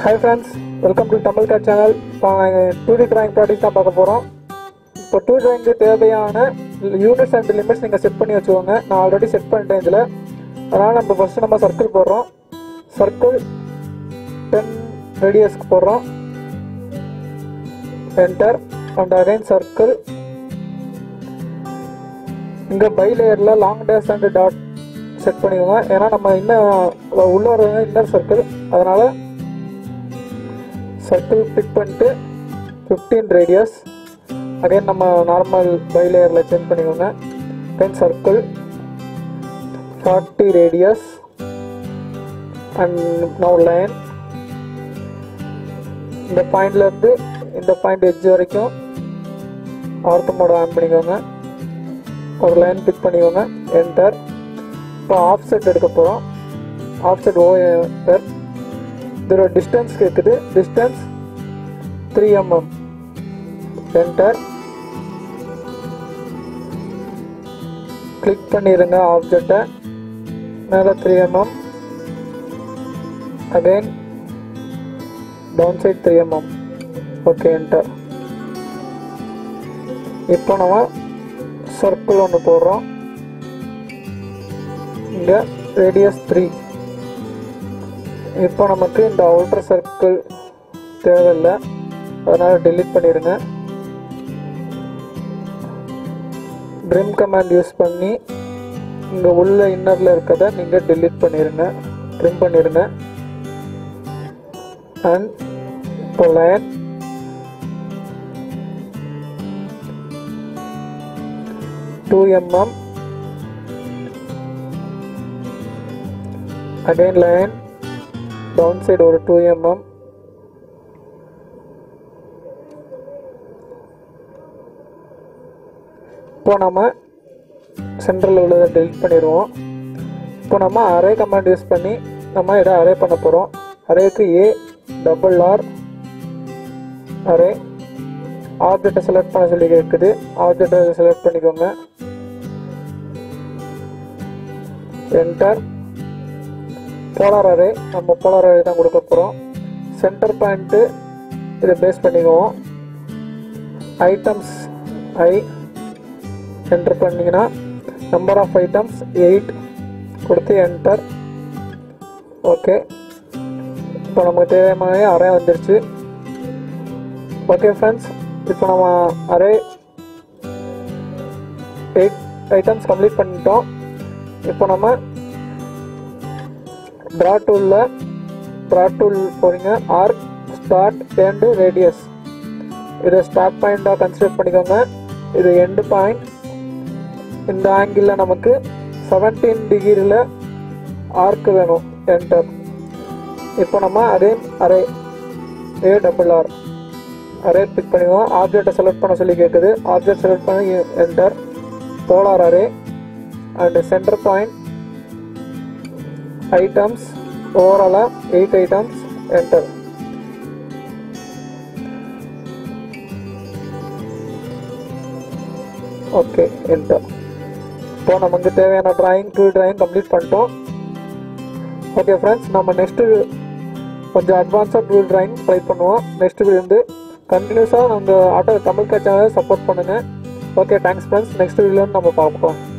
hi friends welcome to Tamil car channel இப்போ நாங்கள் two D drawing product தான் பார்க்க போகிறோம் இப்போ டூ டிராயிங்க்கு தேவையான யூனிட்ஸ் அண்ட் லிமிட்ஸ் நீங்கள் செட் பண்ணி வச்சுக்கோங்க நான் ஆல்ரெடி செட் பண்ணிட்டேன் இதில் அதனால் நம்ம ஃபஸ்ட்டு நம்ம சர்க்கிள் போடுறோம் சர்க்கிள் டென் ரேடியஸ்க்கு போடுறோம் என்டர் அண்ட் அகைன் சர்க்கிள் இங்கே பை லேயரில் long dash and dot set பண்ணிக்கோங்க ஏன்னா நம்ம இன்னும் உள்ள வர இன்னர் சர்க்கிள் அதனால் சர்க்கிள் பிக் பண்ணிட்டு ஃபிஃப்டீன் ரேடியஸ் அகைன் நம்ம நார்மல் பை லேயரில் சேஞ்ச் பண்ணிக்கோங்க then circle forty radius and no line இந்த பாயிண்ட்லேருந்து இந்த பாயிண்ட் எட்ஜ் வரைக்கும் ஆர்த்த மோட ஆன் பண்ணிக்கோங்க ஒரு லைன் பிக் பண்ணிக்கோங்க என்டர் இப்போ ஆஃப் செட் எடுக்க போகிறோம் ஆஃப் செட் ஓ என்டர் இதோட டிஸ்டன்ஸ் கேட்குது distance three mm enter click பண்ணிடுங்க ஆப்ஜெக்டை மேலே three mm again down side three mm okay enter இப்போ நம்ம சர்க்கிள் ஒன்று போடுறோம் இங்கே ரேடியஸ் த்ரீ இப்போ நமக்கு இந்த அவுட்டர் சர்க்கிள் தேவையில்லை அதனால் delete பண்ணிடுங்க ட்ரிம் கமாண்ட் யூஸ் பண்ணி இங்கே உள்ள இன்னரில் இருக்கதை நீங்கள் delete பண்ணிடுங்க ட்ரிம் பண்ணிடுங்க அண்ட் இப்போ line two mm again line down side ஒரு டூ எம்எம் இப்போ நம்ம சென்டரில் உள்ளதை டெலிட் பண்ணிடுவோம் இப்போ நம்ம அரே கமாண்ட் யூஸ் பண்ணி நம்ம இதை அரே பண்ண போகிறோம் அரேக்கு ஏ டபுள் ஆர் அரே ஆப்ஜெக்டை செலக்ட் பண்ண சொல்லி கேட்குது ஆப்ஜெக்டை செலக்ட் பண்ணிக்கோங்க என்டர் போலார் அரே நம்ம போலார் அரே தான் கொடுக்க போகிறோம் சென்டர் பாயிண்ட்டு இதை பேஸ் பண்ணிக்குவோம் ஐட்டம்ஸ் ஐ என்டர் பண்ணிங்கன்னா நம்பர் ஆஃப் ஐட்டம்ஸ் எயிட் கொடுத்து என்டர் ஓகே இப்போ நமக்கு தேவையான அரே வந்துருச்சு ஓகே ஃப்ரெண்ட்ஸ் இப்போ நம்ம அரே எயிட் ஐட்டம்ஸ் கம்ப்ளீட் பண்ணிட்டோம் இப்போ நம்ம ட்ரா டூலில் ட்ரா டூல் போகிறீங்க ஆர் ஸ்டார்ட் எண்டு ரேடியஸ் இதை ஸ்டார்ட் பாயிண்டாக கன்சிடர் பண்ணிக்கோங்க இது எண்டு பாயிண்ட் இந்த ஆங்கிளில் நமக்கு செவன்டீன் டிகிரியில் ஆர்க் வேணும் என்டர் இப்போ நம்ம அதே array A double R array pick பண்ணிக்குவோம் ஆப்ஜெக்டை செலக்ட் பண்ண சொல்லி கேட்குது ஆப்ஜெக்ட் செலக்ட் பண்ணி enter polar array and center point items ஓவராலாக eight items enter okay enter இப்போ நமக்கு தேவையான டிராயிங் டூ டிராயிங் கம்ப்ளீட் பண்ணிட்டோம் ஓகே ஃப்ரெண்ட்ஸ் நம்ம நெக்ஸ்ட்டு கொஞ்சம் அட்வான்ஸாக டூ டிராயிங் ட்ரை பண்ணுவோம் நெக்ஸ்ட் வந்து கண்டினியூஸாக நம்ம ஆட்டோ தமிழ் சேனலை சப்போர்ட் பண்ணுங்கள் ஓகே தேங்க்ஸ் ஃப்ரெண்ட்ஸ் நெக்ஸ்ட் வீடியோன்னு நம்ம பார்க்கலாம்